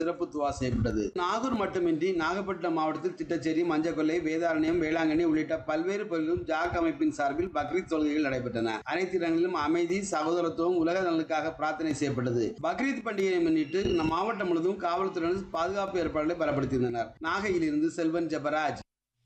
சிறப்பு துவா செய்யப்பட்டது நாகூர் மட்டுமின்றி நாகப்பட்டினம் மாவட்டத்தில் திட்டச்சேரி மஞ்சக்கொல்லை வேதாரண்யம் வேளாங்கண்ணி உள்ளிட்ட பல்வேறு பகுதிகளிலும் ஜாக் அமைப்பின் சார்பில் பக்ரீத் தொழுகைகள் நடைபெற்றன அனைத்து இடங்களிலும் அமைதி சகோதரத்துவம் உலக நலனுக்காக பிரார்த்தனை செய்யப்பட்டது பக்ரீத் பண்டிகையை முன்னிட்டு நம் மாவட்டம் முழுவதும் காவல்துறையினர் பாதுகாப்பு ஏற்பாடுகளை பலப்படுத்தியிருந்தனர் நாகையிலிருந்து செல்வன் ஜெபராஜ்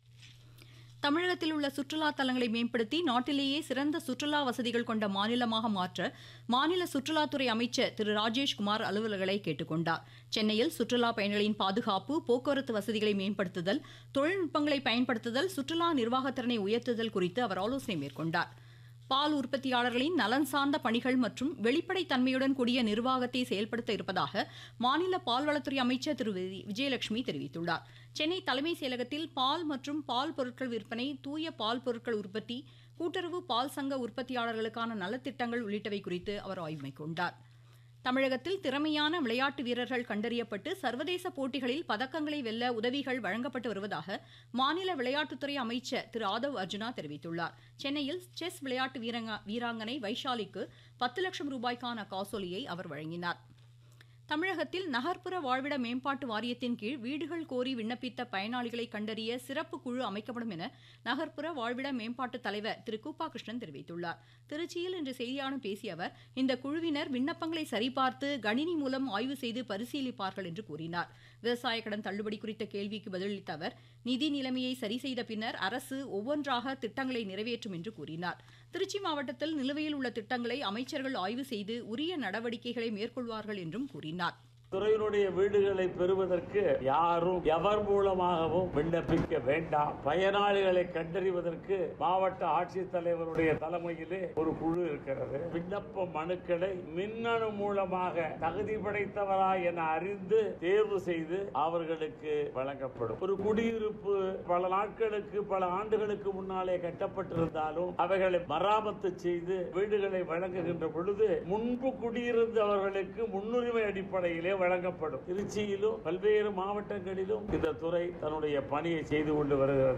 தமிழகத்தில் உள்ள சுற்றுலா தலங்களை மேம்படுத்தி நாட்டிலேயே சிறந்த சுற்றுலா வசதிகள் கொண்ட மாநிலமாக மாற்ற மாநில சுற்றுலாத்துறை அமைச்சர் திரு ராஜேஷ்குமார் அலுவலர்களை கேட்டுக்கொண்டார் சென்னையில் சுற்றுலா பயணிகளின் பாதுகாப்பு போக்குவரத்து வசதிகளை மேம்படுத்துதல் தொழில்நுட்பங்களை பயன்படுத்துதல் சுற்றுலா நிர்வாகத்திறனை உயர்த்துதல் குறித்து அவர் ஆலோசனை மேற்கொண்டார் பால் உற்பத்தியாளர்களின் நலன் சார்ந்த பணிகள் மற்றும் வெளிப்படைத் தன்மையுடன் கூடிய நிர்வாகத்தை செயல்படுத்த இருப்பதாக மாநில பால்வளத்துறை அமைச்சர் திரு வி- விஜயலட்சுமி தெரிவித்துள்ளார் சென்னை தலைமைச் செயலகத்தில் பால் மற்றும் பால் பொருட்கள் விற்பனை தூய பால் பொருட்கள் உற்பத்தி கூட்டுறவு பால் சங்க உற்பத்தியாளர்களுக்கான நலத்திட்டங்கள் உள்ளிட்டவை குறித்து அவர் ஆய்வு மேற்கொண்டார் தமிழகத்தில் திறமையான விளையாட்டு வீரர்கள் கண்டறியப்பட்டு சர்வதேச போட்டிகளில் பதக்கங்களை வெல்ல உதவிகள் வழங்கப்பட்டு வருவதாக மாநில விளையாட்டுத்துறை அமைச்சர் திரு ஆதவ் அர்ஜுனா தெரிவித்துள்ளார் சென்னையில் செஸ் விளையாட்டு வீரங்க வீராங்கனை வைஷாலிக்கு பத்து லட்சம் ரூபாய்க்கான காசோலியை அவர் வழங்கினார் தமிழகத்தில் நகர்ப்புற வாழ்விட மேம்பாட்டு வாரியத்தின் கீழ் வீடுகள் கோரி விண்ணப்பித்த பயனாளிகளை கண்டறிய சிறப்பு குழு அமைக்கப்படும் என நகர்ப்புற வாழ்விட மேம்பாட்டு தலைவர் திரு கூப்பா கிருஷ்ணன் தெரிவித்துள்ளார் திருச்சியில் இன்று செய்தியாளர்களிடம் பேசிய அவர் இந்த குழுவினர் விண்ணப்பங்களை சரிபார்த்து கணினி மூலம் ஆய்வு செய்து பரிசீலிப்பார்கள் என்று கூறினார் விவசாய கடன் தள்ளுபடி குறித்த கேள்விக்கு பதிலளித்த அவர் நிதி நிலைமையை சரி செய்த பின்னர் அரசு ஒவ்வொன்றாக திட்டங்களை நிறைவேற்றும் என்று கூறினார் திருச்சி மாவட்டத்தில் நிலுவையில் உள்ள திட்டங்களை அமைச்சர்கள் ஆய்வு செய்து உரிய நடவடிக்கைகளை மேற்கொள்வார்கள் என்றும் கூறினார் துறையினுடைய வீடுகளை பெறுவதற்கு யாரும் எவர் மூலமாகவும் விண்ணப்பிக்க வேண்டாம் பயனாளிகளை கண்டறிவதற்கு மாவட்ட ஆட்சித்தலைவருடைய தலைமையிலே ஒரு குழு இருக்கிறது விண்ணப்ப மனுக்களை மின்னணு மூலமாக தகுதி படைத்தவரா என அறிந்து தேர்வு செய்து அவர்களுக்கு வழங்கப்படும் ஒரு குடியிருப்பு பல நாட்களுக்கு பல ஆண்டுகளுக்கு முன்னாலே கட்டப்பட்டிருந்தாலும் அவைகளை மராமத்து செய்து வீடுகளை வழங்குகின்ற பொழுது முன்பு குடியிருந்தவர்களுக்கு முன்னுரிமை அடிப்படையிலே வழங்கப்படும் திருச்சியிலும் பல்வேறு மாவட்டங்களிலும் இந்த துறை தன்னுடைய பணியை செய்து கொண்டு வருகிறது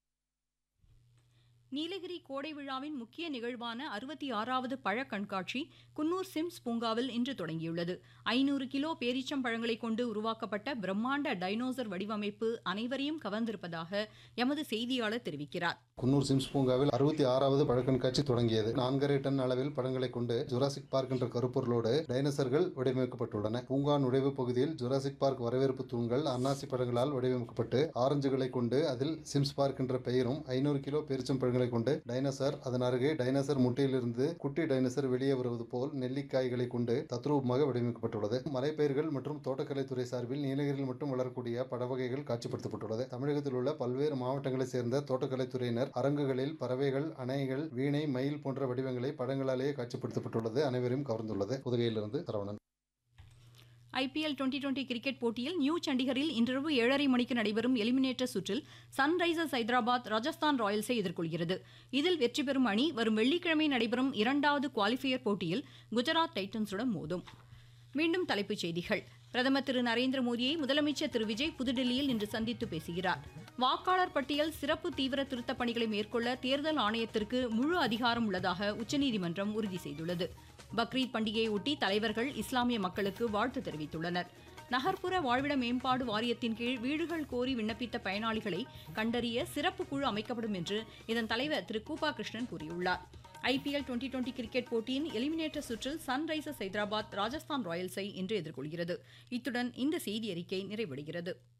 நீலகிரி கோடை விழாவின் முக்கிய நிகழ்வான அறுபத்தி ஆறாவது பழ கண்காட்சி குன்னூர் சிம்ஸ் பூங்காவில் இன்று தொடங்கியுள்ளது ஐநூறு கிலோ பேரீச்சம் பழங்களை கொண்டு உருவாக்கப்பட்ட பிரம்மாண்ட டைனோசர் வடிவமைப்பு அனைவரையும் கவர்ந்திருப்பதாக எமது செய்தியாளர் தெரிவிக்கிறார் குன்னூர் சிம்ஸ் பூங்காவில் அறுபத்தி ஆறாவது பழக்கண்காட்சி தொடங்கியது நான்கரை டன் அளவில் படங்களை கொண்டு ஜுராசிக் பார்க் என்ற கருப்பொருளோடு டைனோசர்கள் வடிவமைக்கப்பட்டுள்ளன பூங்கா நுழைவு பகுதியில் ஜுராசிக் பார்க் வரவேற்பு தூண்கள் அன்னாசி பழங்களால் வடிவமைக்கப்பட்டு ஆரஞ்சுகளை கொண்டு அதில் சிம்ஸ் பார்க் என்ற பெயரும் ஐநூறு கிலோ பெருச்சம் பழங்களை கொண்டு டைனோசர் அதன் அருகே டைனோசர் முட்டையிலிருந்து குட்டி டைனோசர் வெளியே வருவது போல் நெல்லிக்காய்களை கொண்டு தத்ரூபமாக வடிவமைக்கப்பட்டுள்ளது மலைப்பயிர்கள் மற்றும் தோட்டக்கலைத்துறை சார்பில் நீலகிரியில் மட்டும் வளரக்கூடிய பட வகைகள் காட்சிப்படுத்தப்பட்டுள்ளது தமிழகத்தில் உள்ள பல்வேறு மாவட்டங்களைச் சேர்ந்த தோட்டக்கலைத்துறையினர் அரங்குகளில் பறவைகள் அணைகள் வீணை மயில் போன்ற வடிவங்களை படங்களாலேயே காட்சிப்படுத்தப்பட்டுள்ளது அனைவரையும் கவர்ந்துள்ளது புதுகையிலிருந்து Saravanan IPL twenty twenty cricket போட்டியில் நியூ சண்டிகரில் இன்றிரவு ஏழரை மணிக்கு நடைபெறும் எலிமினேட்டர் சுற்றில் சன்ரைசர்ஸ் ஹைதராபாத் ராஜஸ்தான் ராயல்ஸை எதிர்கொள்கிறது இதில் வெற்றி பெறும் அணி வரும் வெள்ளிக்கிழமை நடைபெறும் இரண்டாவது குவாலிஃபயர் போட்டியில் குஜராத் டைட்டன்ஸுடன் மோதும் மீண்டும் தலைப்புச் செய்திகள் பிரதமர் திரு நரேந்திர மோடியை முதலமைச்சர் திரு விஜய் புதுடில்லியில் இன்று சந்தித்து பேசுகிறார் வாக்காளர் பட்டியல் சிறப்பு தீவிர திருத்தப் பணிகளை மேற்கொள்ள தேர்தல் ஆணையத்திற்கு முழு அதிகாரம் உள்ளதாக உச்சநீதிமன்றம் உறுதி செய்துள்ளது பக்ரீத் பண்டிகையை ஒட்டி தலைவர்கள் இஸ்லாமிய மக்களுக்கு வாழ்த்து தெரிவித்துள்ளனர் நகர்ப்புற வாழ்விட மேம்பாடு வாரியத்தின் கீழ் வீடுகள் கோரி விண்ணப்பித்த பயனாளிகளை கண்டறிய சிறப்பு குழு அமைக்கப்படும் என்று இதன் தலைவர் திரு கூபா கிருஷ்ணன் கூறியுள்ளார் ஐபிஎல் டுவெண்டி டுவெண்டி கிரிக்கெட் போட்டியின் எலிமினேட்டர் சுற்றில் சன்ரைசர்ஸ் ஹைதராபாத் ராஜஸ்தான் ராயல்ஸை இன்று எதிர்கொள்கிறது இத்துடன் இந்த செய்தி அறிக்கை நிறைவடைகிறது